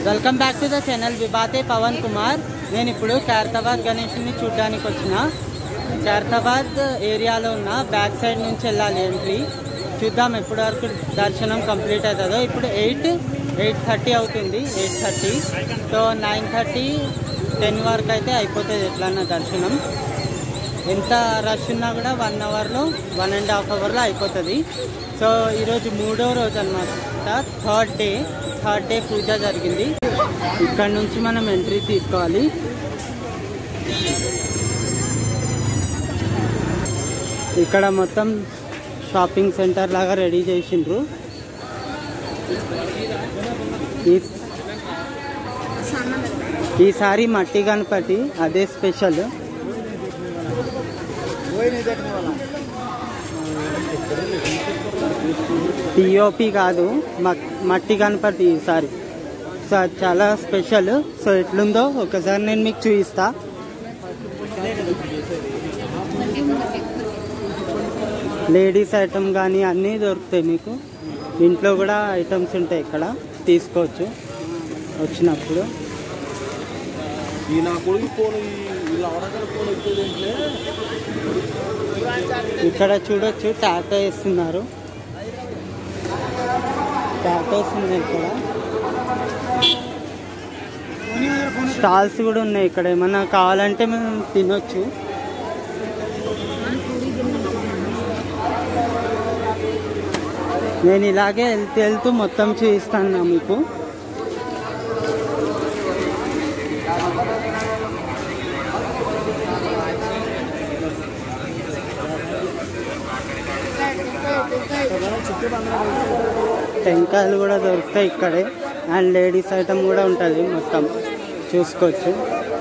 Welcome back to the channel విభాతే పవన్ కుమార్ నేను ఇప్పుడు ఖైరతాబాద్ గణేష్ని చూడడానికి వచ్చిన ఖైరతాబాద్ ఏరియాలో ఉన్న బ్యాక్ సైడ్ నుంచి వెళ్ళాలి ఎంట్రీ చూద్దాం ఎప్పటి వరకు దర్శనం కంప్లీట్ అవుతుందో ఇప్పుడు ఎయిట్ ఎయిట్ థర్టీ అవుతుంది eight thirty so nine thirty ten వరకు అయితే అయిపోతుంది ఎట్లన్నా దర్శనం ఎంత రష్ ఉన్నా కూడా వన్ అవర్లో వన్ అండ్ హాఫ్ అవర్లో అయిపోతుంది సో ఈరోజు మూడో రోజు అనమాట థర్డ్ డే థర్డ్ డే పూజ జరిగింది ఇక్కడ నుంచి మనం ఎంట్రీ తీసుకోవాలి ఇక్కడ మొత్తం షాపింగ్ సెంటర్ లాగా రెడీ చేసిండ్రు ఈ- ఈసారి మట్టి గణపతి అదే స్పెషల్ పిఓపి కాదు మ- మట్టి గణపతి ఈసారి సో అది చాలా స్పెషల్ సో ఎట్లుందో ఒకసారి నేను మీకు చూపిస్తా లేడీస్ ఐటమ్ కానీ అన్నీ దొరుకుతాయి మీకు ఇంట్లో కూడా ఐటమ్స్ ఉంటాయి ఇక్కడ తీసుకోవచ్చు వచ్చినప్పుడు ఈ నా కొడుకు ఫోన్ వీళ్ళ అవడగల ఫోన్ వచ్చేది ఏంటంటే ఇక్కడ చూడొచ్చు టాటో వేస్తున్నారు టాటోస్ ఉన్నాయి ఇక్కడ స్టాల్స్ కూడా ఉన్నాయి ఇక్కడ ఏమన్నా కావాలంటే మనం తినొచ్చు నేను ఇలాగే వెళ్తూ వెళ్తూ మొత్తం చూపిస్తాను మీకు టెంకాయలు కూడా దొరుకుతాయి ఇక్కడే అండ్ లేడీస్ ఐటమ్ కూడా ఉంటుంది మొత్తం చూసుకోవచ్చు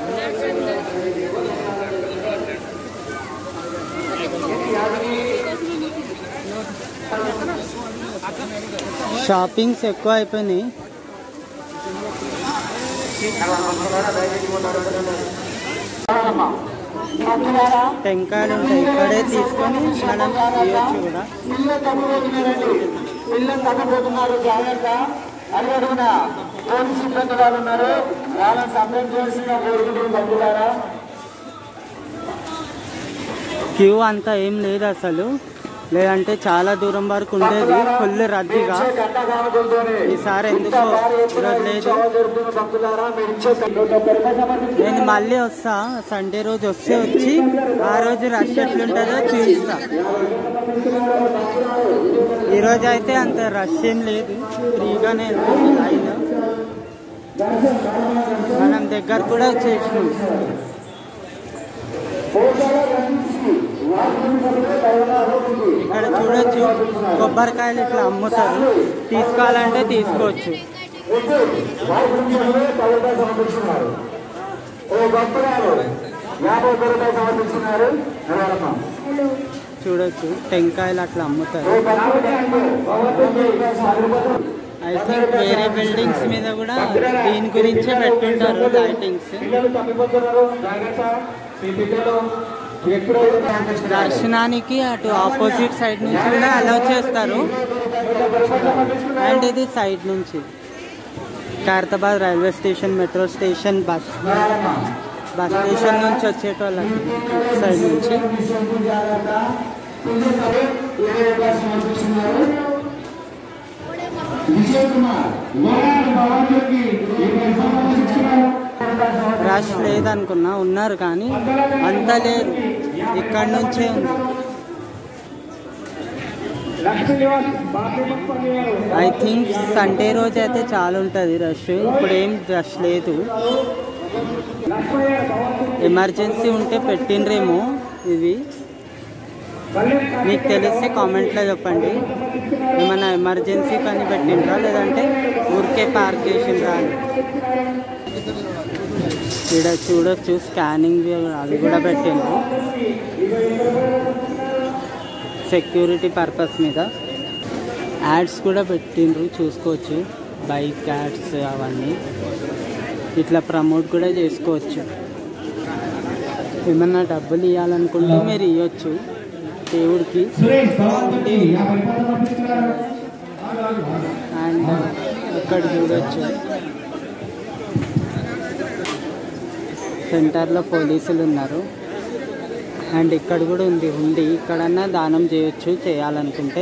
షాపింగ్స్ ఎక్కువ అయిపోయినాయి టెంకాయలు ఉంటాయి ఇక్కడే తీసుకొని మనం తీయొచ్చు కూడా పిల్లలు తగ్గిపోతున్నారండి పిల్లలు తగ్గిపోతున్నారు జాగ్రత్త అడుగడుగున పోలీసు సిబ్బంది వాళ్ళు ఉన్నారు వాళ్ళని సబ్మిట్ చేసిన కోరుకుంటున్న తగ్గుతారా క్యూ అంతా ఏం లేదు అసలు లేదంటే చాలా దూరం వరకు ఉండేది ఫుల్ రద్దీగా గంట కానుకలతోనే ఈసారి ఎందుకో ఈరోజు లేదు దొరుకుతున్న భక్తులారా మీరు ఇచ్చే నూట ఒక్క రూపాయలు సమర్పించి నేను మళ్ళీ వస్తా సండే రోజు వస్తే వచ్చి ఆ రోజు రష్ ఎట్లుంటుందో చూపిస్తా ఈరోజు అయితే అంత రష్ ఏం లేదు ఫ్రీగానే వెళ్తుంది లైన్ మనం దగ్గర కూడా వచ్చేసినాం ఇక్కడ చూడొచ్చు కొబ్బరికాయలు ఇట్లా అమ్ముతారు తీసుకోవాలంటే తీసుకోవచ్చు పది రూపాయలు సమర్పించున్నారు ఓ భక్తురాలు యాభై ఒక్క రూపాయలు సమర్పించున్నారు నడవడమ్మా. చూడొచ్చు టెంకాయలు అట్లా అమ్ముతారు ఓ భక్తుడికి అంటే భగవంతుడికి పది రూపాయలు ఐ థింక్ వేరే బిల్డింగ్స్ మీద కూడా దీని గురించే పెట్టుంటారు లైటింగ్స్ పిల్లలు తప్పిపోతున్నారు జాగ్రత్త మీ పిల్లలు ఎక్కడో దర్శనానికి అటు ఆపోజిట్ సైడ్ నుంచి కూడా అలౌ చేస్తారు అండ్ ఇది సైడ్ నుంచి Khairatabad railway station metro station bus bus station నుంచి వచ్చేటోళ్ళకి సైడ్ నుంచి విజయ్ కుమార్ మోహన్ భగవంతుడికి ఇరవై సమర్పించుకున్నారు రష్ లేదనుకున్నా ఉన్నారు కానీ అంత లేరు ఇక్కడ నుంచే ఉంది లక్ష్మీ నివాస్ బాపీ ముప్పల్లి గారు ఐ థింక్ సండే రోజు అయితే చాలా ఉంటుంది రష్ ఇప్పుడు ఏం రష్ లేదు లక్ష్మయ్య భగవంతుడికి ఎమర్జెన్సీ ఉంటే పెట్టిండ్రేమో ఇవి మీకు తెలిస్తే కామెంట్లో చెప్పండి ఏమైనా ఎమర్జెన్సీ కానీ పెట్టిండ్రా లేదంటే ఊరికే పార్క్ చేసిండ్రా అని ఇక్కడ చూడొచ్చు స్కానింగ్ అది కూడా పెట్టిండ్రు సెక్యూరిటీ పర్పస్ మీద యాడ్స్ కూడా పెట్టిండ్రు చూసుకోవచ్చు బైక్ యాడ్స్ అవన్నీ ఇట్లా ప్రమోట్ కూడా చేసుకోవచ్చు ఏమన్నా డబ్బులు ఇవ్వాలనుకుంటే మీరు ఇవ్వచ్చు దేవుడికి సురేష్ భగవంతుడికి యాభై రూపాయలు సమర్పించుకున్నారు అండ్ ఇక్కడ చూడొచ్చు సెంటర్లో పోలీసులు ఉన్నారు అండ్ ఇక్కడ కూడా ఉంది హుండీ ఇక్కడన్నా దానం చేయొచ్చు చేయాలనుకుంటే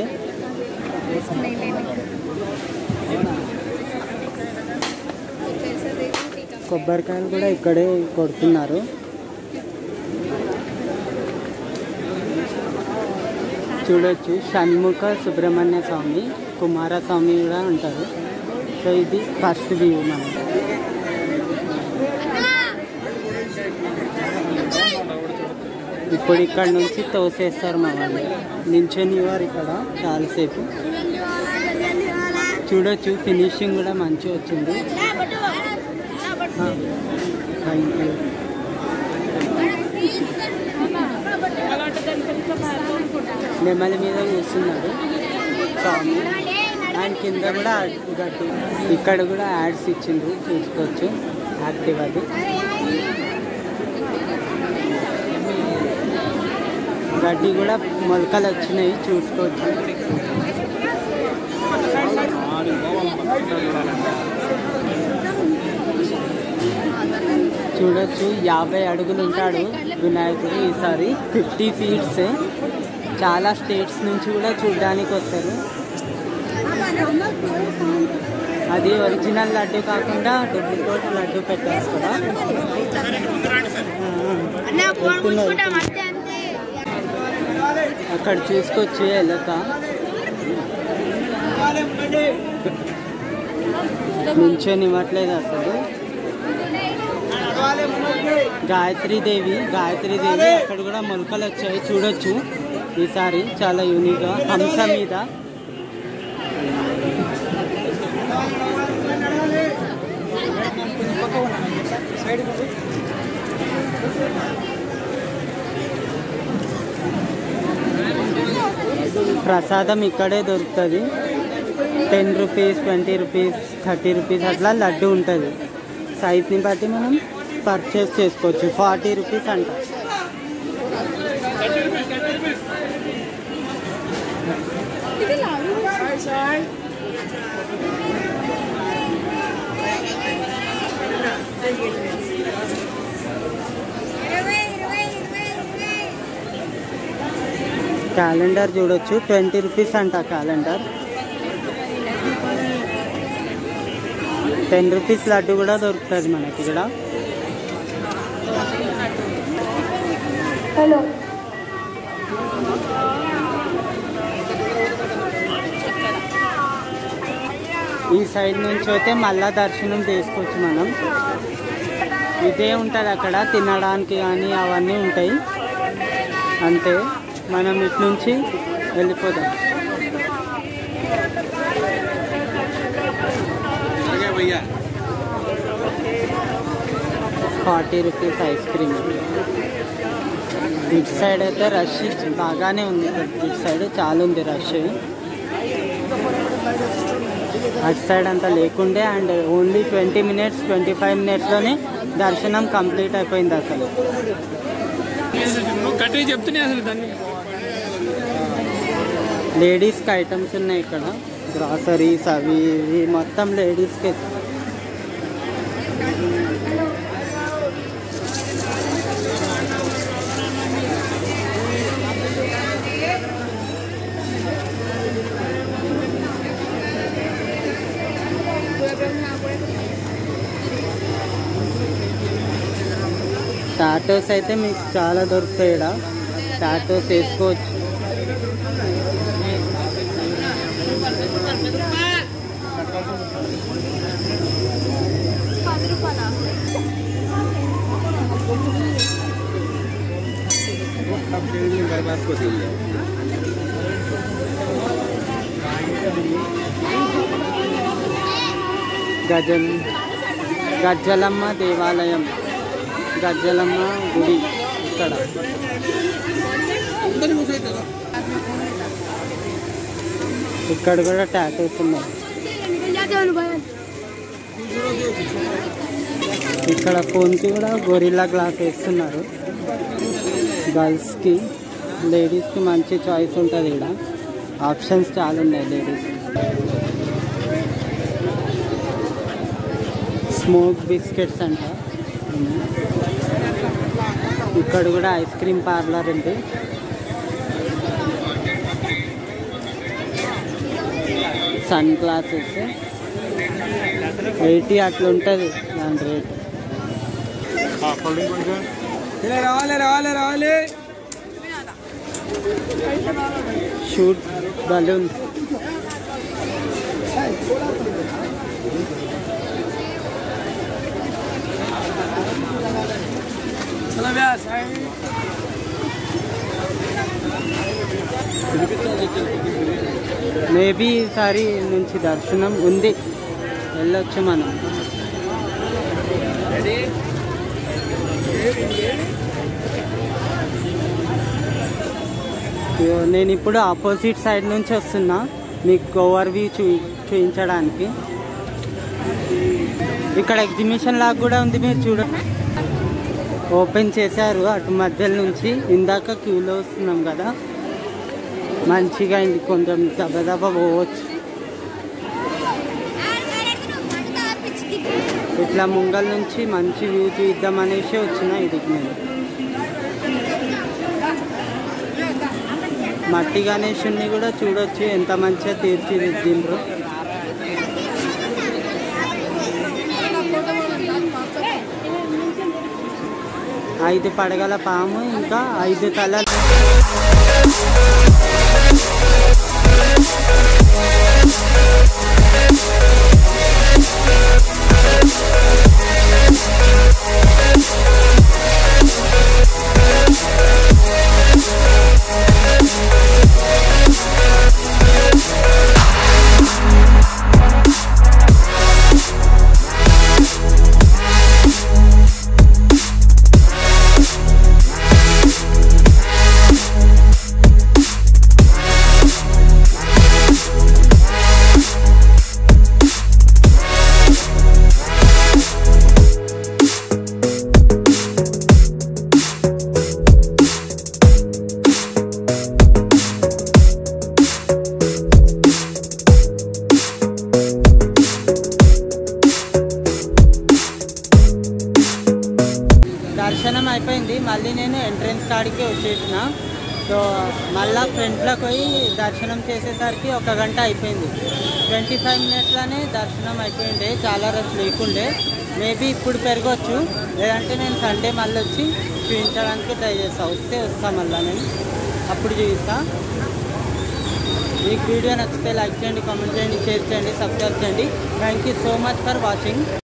కొబ్బరికాయలు కూడా ఇక్కడే కొడుతున్నారు చూడొచ్చు షణ్ముఖ సుబ్రహ్మణ్య స్వామి కుమారస్వామి కూడా ఉంటారు సో ఇది ఫస్ట్ వ్యూ మనం ఇప్పుడు ఇక్కడ నుంచి తోసేస్తారు మా వాళ్ళు నించొని వారు ఇక్కడ చాలాసేపు చూడొచ్చు ఫినిషింగ్ కూడా మంచిగా వచ్చింది థ్యాంక్ యూ నెమలి మీద కూర్చున్నాడు స్వామి అండ్ కింద కూడా గడ్డి ఇక్కడ కూడా యాడ్స్ ఇచ్చిండ్రు చూసుకోవచ్చు యాక్టివ్ అది గడ్డి కూడా మొలకలు వచ్చినాయి చూసుకోవచ్చు చూడొచ్చు యాభై అడుగులు ఉంటాడు వినాయకుడు ఈసారి ఫిఫ్టీ ఫీట్స్ చాలా స్టేట్స్ నుంచి కూడా చూడడానికి వస్తారు అది ఒరిజినల్ లడ్డు కాకుండా డూప్లికేట్ లడ్డు పెట్టారు కదా అక్కడ చూసుకొచ్చి వెళ్ళక నించొని ఇవ్వట్లేదు అసలు గాయత్రి దేవి గాయత్రి దేవి అక్కడ కూడా మొలకలు వచ్చాయి చూడొచ్చు ఈసారి చాలా యూనిక్గా హంస మీద ప్రసాదం ఇక్కడే దొరుకుతుంది ten rupees twenty rupees thirty rupees అట్లా లడ్డు ఉంటుంది సైజ్ని బట్టి మనం పర్చేస్ చేసుకోవచ్చు ఫార్టీ రూపీస్ అంట క్యాలెండర్ చూడొచ్చు ట్వంటీ రూపీస్ అంట క్యాలెండర్ టెన్ రూపీస్ లడ్డు కూడా దొరుకుతుంది మనకి ఇక్కడ హలో ఈ సైడ్ నుంచి అయితే మళ్ళా దర్శనం చేసుకోవచ్చు మనం ఇదే ఉంటుంది అక్కడ తినడానికి కానీ అవన్నీ ఉంటాయి అంతే మనం ఇటు నుంచి వెళ్ళిపోదాం అలాగే భయ్యా ఫార్టీ రూపీస్ ఐస్ క్రీమ్ ఇటు సైడ్ అయితే రష్ బాగానే ఉంది ఇటు సైడ్ చాలా ఉంది రష్ అటు సైడ్ అంతా లేకుండే and only twenty minutes twenty five మినిట్స్లోనే దర్శనం కంప్లీట్ అయిపోయింది అసలు నువ్వు కట్టి చెప్తూనే అసలు దాన్ని లేడీస్కి ఐటమ్స్ ఉన్నాయి ఇక్కడ గ్రాసరీస్ అవి ఇవి మొత్తం లేడీస్కి టాటోస్ అయితే మీకు చాలా దొరుకుతాయి ఇక్కడ టాటోస్ వేసుకోవచ్చు बात को दिल గజల్ గజ్జలమ్మ దేవాలయం గజ్జలమ్మ గుడి ఇక్కడ ఇక్కడ కూడా టాటూస్ ఉన్నాయి ఇక్కడ ఫోన్కి కూడా గొరిల్లా గ్లాస్ వేస్తున్నారు గర్ల్స్కి లేడీస్కి మంచి చాయిస్ ఉంటుంది ఇక్కడ ఆప్షన్స్ చాలా ఉన్నాయి లేడీస్ స్మోక్ బిస్కెట్స్ అంట ఇక్కడ కూడా ఐస్ క్రీమ్ పార్లర్ ఉంది సన్ గ్లాసెస్ ఎయిటీ అట్లా ఉంటుంది దాని రేట్ రావాలి రావాలి రావాలి షూట్ బలూన్ మేబీ ఈసారి నుంచి దర్శనం ఉంది వెళ్ళొచ్చు మనం ఇగో నేను ఇప్పుడు ఆపోజిట్ సైడ్ నుంచి వస్తున్నా మీకు ఓవర్ వ్యూ చూ చూపించడానికి ఇక్కడ ఎగ్జిబిషన్ లాగా కూడా ఉంది మీరు చూడండి ఓపెన్ చేశారు అటు మధ్యలో నుంచి ఇందాక క్యూలో వస్తున్నాం కదా మంచిగా ఇంక కొంచెం దెబ్బ దెబ్బ పోవచ్చు ఇట్లా ముంగల్ నుంచి మంచి వ్యూ చూద్దాం అనేసి వచ్చిన ఇదికి నేను మట్టి గణేషుని కూడా చూడొచ్చు ఎంత మంచిగా తీర్చిదిద్దిండ్రు ఐదు పడగల పాము ఇంకా ఐదు తలలు దర్శనం అయిపోయింది మళ్ళీ నేను ఎంట్రన్స్ కాడికి వచ్చేసిన సో మళ్ళా ఫ్రంట్లోకి పోయి దర్శనం చేసేసరికి ఒక గంట అయిపోయింది ట్వంటీ ఫైవ్ మినిట్స్లోనే దర్శనం అయిపోయిండే చాలా రష్ లేకుండే మేబీ ఇప్పుడు పెరగవచ్చు లేదంటే నేను సండే మళ్ళీ వచ్చి చూపించడానికి ట్రై చేస్తాను వస్తే వస్తా మళ్ళీ నేను అప్పుడు చూపిస్తా మీకు వీడియో నచ్చితే లైక్ చేయండి కామెంట్ చేయండి షేర్ చేయండి సబ్స్క్రైబ్ చేయండి thank you so much for watching